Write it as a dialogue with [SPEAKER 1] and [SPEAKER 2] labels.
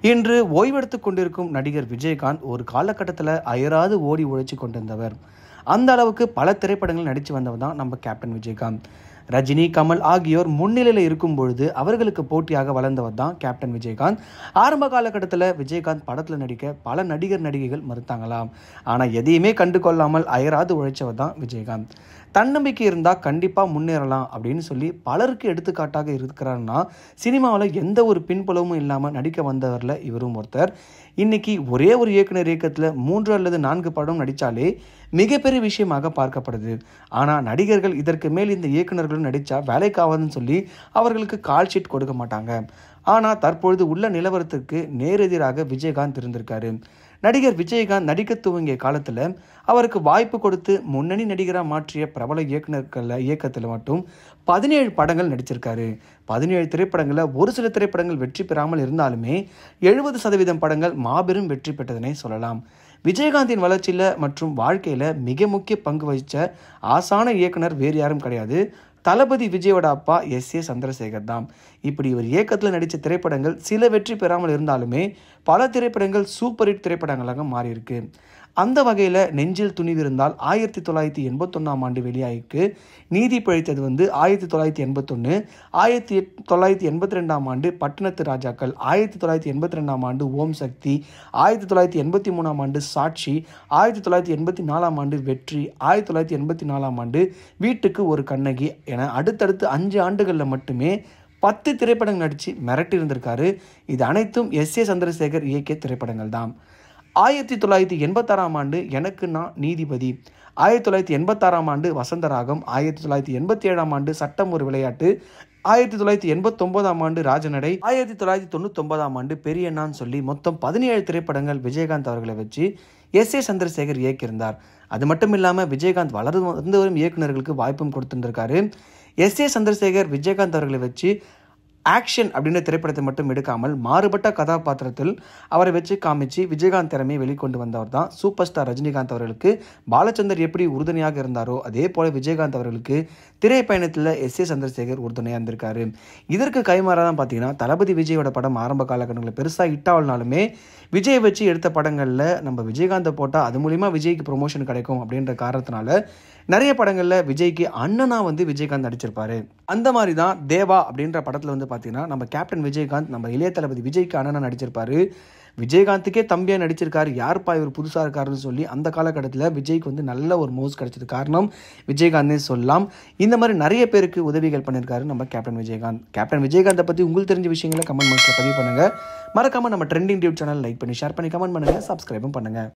[SPEAKER 1] இன்று ஓய்வெடுத்துக் கொண்டிருக்கும் நடிகர் விஜயகாந்த் ஒரு காலகட்டத்தில் அயராது ஓடி உழைச்சி கொண்டிருந்தவர் அந்த அளவுக்கு பல திரைப்படங்கள் நடித்து வந்தவர் தான் நம்ம கேப்டன் விஜயகாந்த் ரஜினி கமல் ஆகியோர் முன்னிலையில் இருக்கும் பொழுது அவர்களுக்கு போட்டியாக வளர்ந்தவர் தான் கேப்டன் விஜயகாந்த் ஆரம்ப காலகட்டத்தில் விஜயகாந்த் படத்தில் நடிக்க பல நடிகர் நடிகைகள் மறுத்தாங்களாம் ஆனால் எதையுமே கண்டு கொள்ளாமல் அயராது உழைச்சவர் தான் விஜயகாந்த் தன்னம்பிக்கை இருந்தால் கண்டிப்பாக முன்னேறலாம் அப்படின்னு சொல்லி பலருக்கு எடுத்துக்காட்டாக இருக்கிறாருன்னா சினிமாவில் எந்த ஒரு பின்புலமும் இல்லாமல் நடிக்க வந்தவரில் இவரும் ஒருத்தர் இன்னைக்கு ஒரே ஒரு இயக்குனர் இயக்கத்தில் மூன்று அல்லது நான்கு படம் நடித்தாலே மிகப்பெரிய விஷயமாக பார்க்கப்படுது ஆனால் நடிகர்கள் இதற்கு மேல் இந்த இயக்குனர்களும் நடித்தா வேலைக்காவதுன்னு சொல்லி அவர்களுக்கு கால் ஷீட் கொடுக்க மாட்டாங்க ஆனால் தற்பொழுது உள்ள நிலவரத்திற்கு நேரெதிராக விஜயகாந்த் இருந்திருக்காரு நடிகர் விஜயகாந்த் நடிக்க துவங்கிய காலத்தில் அவருக்கு வாய்ப்பு கொடுத்து முன்னணி நடிகராக மாற்றிய பிரபல இயக்குனர்கள் இயக்கத்தில் மட்டும் பதினேழு படங்கள் நடிச்சிருக்காரு பதினேழு திரைப்படங்களில் ஒரு சில திரைப்படங்கள் வெற்றி பெறாமல் இருந்தாலுமே எழுபது சதவீதம் படங்கள் மாபெரும் வெற்றி பெற்றதனை சொல்லலாம் விஜயகாந்தின் வளர்ச்சியில் மற்றும் வாழ்க்கையில் மிக முக்கிய பங்கு வகித்த ஆசான இயக்குனர் வேறு யாரும் கிடையாது தளபதி விஜயோட அப்பா எஸ் ஏ சந்திரசேகர் தான் இப்படி இவர் இயக்கத்தில் நடித்த திரைப்படங்கள் சில வெற்றி பெறாமல் இருந்தாலுமே பல திரைப்படங்கள் சூப்பர் ஹிட் திரைப்படங்களாக மாறியிருக்கு அந்த வகையில் நெஞ்சில் துணிவிருந்தால் ஆயிரத்தி தொள்ளாயிரத்தி எண்பத்தொன்னாம் ஆண்டு வெளியாகிக்கு நீதி பழித்தது வந்து ஆயிரத்தி தொள்ளாயிரத்தி எண்பத்தொன்று ஆயிரத்தி தொள்ளாயிரத்தி எண்பத்தி ரெண்டாம் ஆண்டு பட்டணத்து ராஜாக்கள் ஆயிரத்தி தொள்ளாயிரத்தி எண்பத்தி ரெண்டாம் ஆண்டு ஓம் சக்தி ஆயிரத்தி தொள்ளாயிரத்தி எண்பத்தி மூணாம் ஆண்டு சாட்சி ஆயிரத்தி தொள்ளாயிரத்தி எண்பத்தி நாலாம் ஆண்டு வெற்றி ஆயிரத்தி தொள்ளாயிரத்தி எண்பத்தி நாலாம் ஆண்டு வீட்டுக்கு ஒரு கண்ணகி என அடுத்தடுத்து அஞ்சு ஆண்டுகளில் மட்டுமே பத்து திரைப்படங்கள் நடித்து மிரட்டி இருந்திருக்காரு இது அனைத்தும் எஸ் ஏ சந்திரசேகர் இயக்கிய திரைப்படங்கள் தான் ஆயிரத்தி தொள்ளாயிரத்தி எண்பத்தாறாம் ஆண்டு எனக்கு நான் நீதிபதி ஆயிரத்தி தொள்ளாயிரத்தி எண்பத்தாறாம் ஆண்டு வசந்தராகம் ஆயிரத்தி தொள்ளாயிரத்தி எண்பத்தி ஏழாம் ஆண்டு சட்டம் ஒரு விளையாட்டு ஆயிரத்தி தொள்ளாயிரத்தி எண்பத்தொன்பதாம் ஆண்டு ராஜநடை ஆயிரத்தி தொள்ளாயிரத்தி தொண்ணூத்தொன்பதாம் ஆண்டு பெரியண்ணான்னு சொல்லி மொத்தம் பதினேழு திரைப்படங்கள் விஜயகாந்த் அவர்களை வச்சு எஸ் ஏ சந்திரசேகர் இயக்கியிருந்தார் அது மட்டும் இல்லாமல் விஜயகாந்த் வளர்ந்து வந்து வரும் இயக்குநர்களுக்கு வாய்ப்பும் கொடுத்துருக்காரு எஸ் ஏ சந்திரசேகர் விஜயகாந்த் அவர்களை வச்சு ஆக்ஷன் அப்படின்ற திரைப்படத்தை மட்டும் எடுக்காமல் மாறுபட்ட கதாபாத்திரத்தில் அவரை வச்சு காமிச்சு விஜயகாந்த் திறமையை வெளிக்கொண்டு வந்தவர் தான் சூப்பர் ஸ்டார் ரஜினிகாந்த் அவர்களுக்கு பாலச்சந்தர் எப்படி உறுதுணையாக இருந்தாரோ அதே போல விஜயகாந்த் அவர்களுக்கு திரைப்பயணத்தில் எஸ் ஏ சந்திரசேகர் உறுதுணையாக இருந்திருக்காரு இதற்கு கைமாறாக தான் பார்த்தீங்கன்னா தளபதி விஜயோட படம் ஆரம்ப காலகட்டங்களில் பெருசாக ஹிட்டாகனாலுமே விஜய் வச்சு எடுத்த படங்களில் நம்ம விஜயகாந்தை போட்டால் அது மூலிமா விஜய்க்கு ப்ரொமோஷன் கிடைக்கும் அப்படின்ற காரணத்தினால நிறைய படங்களில் விஜய்க்கு அண்ணனா வந்து விஜயகாந்த் நடிச்சிருப்பாரு அந்த மாதிரி தான் தேவா அப்படின்ற படத்தில் வந்து பார்த்தீங்கன்னா நம்ம கேப்டன் விஜயகாந்த் நம்ம இளைய தளபதி விஜய்க்கு அண்ணனா நடிச்சிருப்பாரு விஜயகாந்துக்கே தம்பியாக நடிச்சிருக்காரு யாருப்பா இவர் புதுசாக இருக்காருன்னு சொல்லி அந்த காலகட்டத்தில் விஜய்க்கு வந்து நல்ல ஒரு மோஸ் கிடைச்சது காரணம் விஜயகாந்தே சொல்லலாம் இந்த மாதிரி நிறைய பேருக்கு உதவிகள் பண்ணியிருக்காரு நம்ம கேப்டன் விஜயகாந்த் கேப்டன் விஜயகாந்தை பற்றி உங்களுக்கு தெரிஞ்ச விஷயங்களை கமெண்ட் பாக்ஸில் பதிவு பண்ணுங்கள் மறக்காமல் நம்ம ட்ரெண்டிங் டியூப் சேனல் லைக் பண்ணி ஷேர் பண்ணி கமெண்ட் பண்ணுங்கள் சப்ஸ்கிரைபும் பண்ணுங்கள்